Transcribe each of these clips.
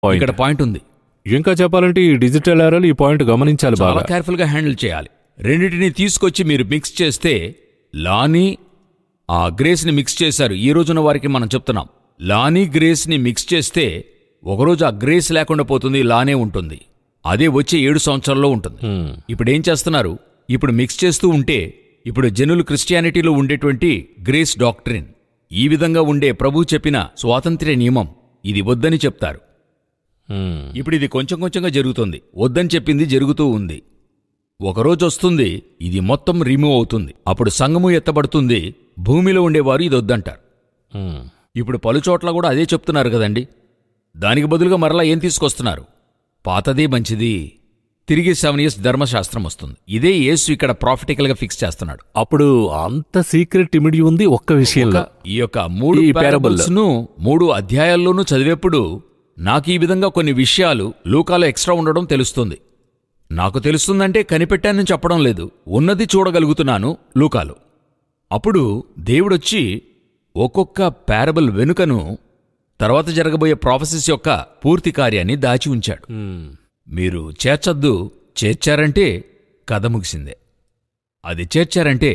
Point. ఇక్కడ point ఉంది ఇంకా చెప్పాలంటే ఈ డిజిటల్ ఎరాలు ఈ పాయింట్ గమనించాలి చాలా బాగా కేర్ఫుల్ గా హ్యాండిల్ చేయాలి రెండింటిని తీసుకొచ్చి మీరు మిక్స్ చేస్తే లాని ఆ గ్రేస్ ని మిక్స్ చేశారు ఈ రోజున వారికి మనం చెప్తున్నాం లాని గ్రేస్ ని మిక్స్ చేస్తే ఒకరోజు ఆ గ్రేస్ లేకుండా పోతుంది లానే ఉంటుంది అదే వచ్చే ఏడు సంవత్సరాల్లో ఉంటుంది హ్మ్. ఇప్పుడు ఏం చేస్తున్నారు ఇప్పుడు మిక్స్ చేస్తూ ఉంటే ఇప్పుడు జనులు క్రిస్టియానిటీలో ఉండేటువంటి గ్రేస్ డాక్ట్రిన్ ఈ విధంగా ఉండే ప్రభు చెప్పిన స్వాతంత్ర్య నియమం ఇది వద్దని చెప్తారు హ్మ్. ఇప్పుడు ఇది కొంచెం కొంచెంగా జరుగుతుంది వద్దని చెప్పింది జరుగుతూ ఉంది ఒకరోజు వస్తుంది ఇది మొత్తం రిమూవ్ అవుతుంది అప్పుడు సంగము ఎత్తబడుతుంది భూమిలో ఉండేవారు ఇది వద్దంటారు హ్మ్. ఇప్పుడు పలుచోట్ల కూడా అదే చెప్తున్నారు కదండి దానికి బదులుగా మరలా ఏం తీసుకొస్తున్నారు పాతదే మంచిది తిరిగి సెవెన్ ఇయర్స్ ధర్మశాస్త్రం వస్తుంది ఇదే యేసు ఇక్కడ ప్రాఫిటికల్గా ఫిక్స్ చేస్తున్నాడు అప్పుడు అంత సీక్రెట్ ఇమిడి ఉంది ఒక్క విషయంలో ఈ యొక్క మూడు ఈ parable parables ను మూడు అధ్యాయాల్లోనూ చదివేప్పుడు నాకు ఈ విధంగా కొన్ని విషయాలు లూకాలో ఎక్స్ట్రా ఉండడం తెలుస్తుంది నాకు తెలుస్తుందంటే కనిపెట్టానని చెప్పడం లేదు ఉన్నది చూడగలుగుతున్నాను లూకాలో అప్పుడు దేవుడొచ్చి ఒక్కొక్క పారబుల్ వెనుకను తర్వాత జరగబోయే ప్రాఫెసిస్ యొక్క పూర్తి కార్యాన్ని దాచి ఉంచాడు హ్మ్. మీరు చేర్చొద్దు చేర్చారంటే కథ ముగిసిందే అది చేర్చారంటే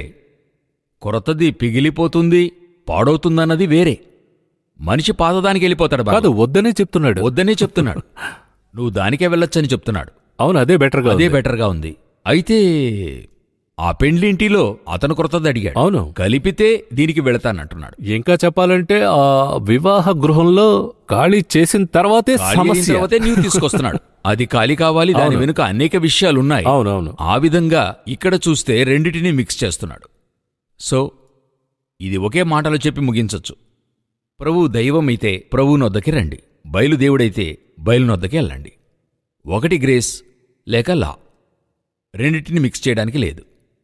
కొరతది పిగిలిపోతుంది పాడవుతుందన్నది వేరే మనిషి పాతదానికి వెళ్ళిపోతాడు బాబు. కాదు వద్దనే చెప్తున్నాడు వద్దనే చెప్తున్నాడు నువ్వు దానికే వెళ్ళొచ్చని చెప్తున్నాడు అవును అదే బెటర్ గా అదే ఉంది. బెటర్గా ఉంది అయితే ఆ పెండ్లింటిలో అతను కొరతది అడిగాడు అవును కలిపితే దీనికి వెళతానంటున్నాడు ఇంకా చెప్పాలంటే ఆ వివాహ గృహంలో ఖాళీ చేసిన తర్వాతే ఖాళీ అయిన సమస్య తర్వాతే నీవు తీసుకొస్తున్నాడు అది ఖాళీ కావాలి దాని అవును. వెనుక అనేక విషయాలున్నాయి అవునవును ఆ విధంగా ఇక్కడ చూస్తే రెండిటిని మిక్స్ చేస్తున్నాడు సో ఇది ఒకే మాటలో చెప్పి ముగించొచ్చు ప్రభు దైవమైతే ప్రభు నొద్దకి రండి బయలుదేవుడైతే బయలునొద్దకి వెళ్ళండి ఒకటి గ్రేస్ లేక లా రెండిటిని మిక్స్ చేయడానికి లేదు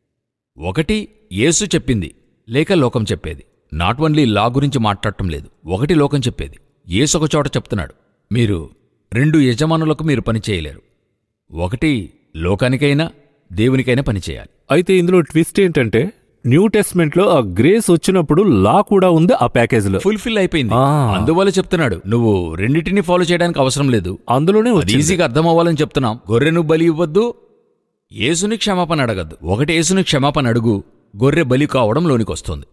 ఒకటి యేసు చెప్పింది లేక లోకం చెప్పేది నాట్ ఓన్లీ లా గురించి మాట్లాడటం లేదు ఒకటి లోకం చెప్పేది యేసు ఒక చోట చెప్తున్నాడు మీరు రెండు యజమానులకు మీరు పని చేయలేరు ఒకటి లోకానికైనా దేవునికైనా పని చేయాలి అయితే ఇందులో ట్విస్ట్ ఏంటంటే న్యూ టెస్ట్మెంట్ లో ఆ గ్రేస్ వచ్చినప్పుడు లా కూడా ఉంది ఆ ప్యాకేజ్ లో ఫుల్ఫిల్ అయిపోయింది ఆ. అందువల్ల చెప్తున్నాడు నువ్వు రెండింటిని ఫాలో చేయడానికి అవసరం లేదు అందులోనే అది వచ్చింది ఈజీగా అర్థం అవ్వాలని చెప్తున్నాం గొర్రెను బలి ఇవ్వద్దు యేసుని క్షమాపణ అడగద్దు ఒకటి యేసుని క్షమాపణ అడుగు గొర్రె బలి కావడం లోనికి వస్తుంది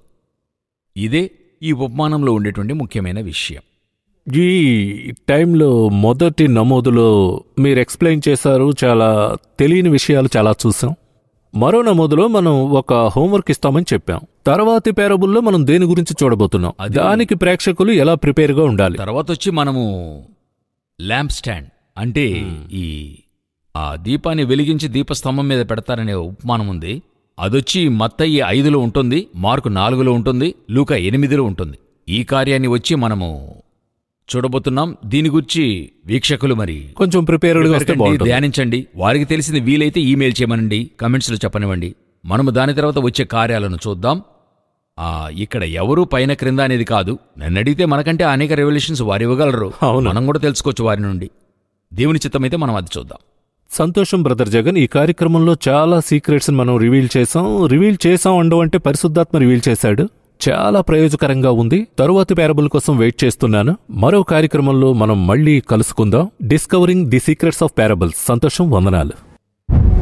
ఇదే ఈ ఉపమానంలో ఉండేటువంటి ముఖ్యమైన విషయం ఈ టైంలో మొదటి నమోదులో మీరు ఎక్స్ప్లెయిన్ చేశారు చాలా తెలియని విషయాలు చాలా చూసాం మరో నమోదులో మనం ఒక హోంవర్క్ ఇస్తామని చెప్పాం తర్వాతి పేరబుల్లో మనం దేని గురించి చూడబోతున్నాం అది- దానికి ప్రేక్షకులు ఎలా ప్రిపేర్ గా ఉండాలి తర్వాత వచ్చి మనము ల్యాంప్ స్టాండ్ అంటే ఈ ఆ దీపాన్ని వెలిగించి దీపస్తంభం మీద పెడతారనే ఉపమానం ఉంది అదొచ్చి మత్తయ్య ఐదులో ఉంటుంది మార్కు నాలుగులో ఉంటుంది లూక ఎనిమిదిలో ఉంటుంది ఈ కార్యాన్ని వచ్చి మనము చూడబోతున్నాం దీని గురించి వీక్షకులు మరి కొంచెం ప్రిపేర్డ్ గా వస్తే ప్రిపేర్ కండి, బాగుంటుంది ధ్యానించండి వారికి తెలిసింది వీలైతే ఈమెయిల్ చేయమనండి కమెంట్స్లో చెప్పనివ్వండి మనము దాని తర్వాత వచ్చే కార్యాలను చూద్దాం ఆ ఇక్కడ ఎవరు పైన క్రింద అనేది కాదు నన్ను అడిగితే మనకంటే అనేక రెవల్యూషన్స్ వారు ఇవ్వగలరు అవును. మనం కూడా తెలుసుకోవచ్చు వారి నుండి దేవుని చిత్తమైతే మనం అది చూద్దాం సంతోషం బ్రదర్ జగన్ ఈ కార్యక్రమంలో చాలా సీక్రెట్స్ మనం రివీల్ చేసాం రివీల్ చేసాం అండం అంటే పరిశుద్ధాత్మ రివీల్ చేశాడు చాలా ప్రయోజకరంగా ఉంది తరువాతి పేరబుల్ కోసం వెయిట్ చేస్తున్నాను మరో కార్యక్రమంలో మనం మళ్ళీ కలుసుకుందాం discovering the secrets of parables సంతోషం వందనాలు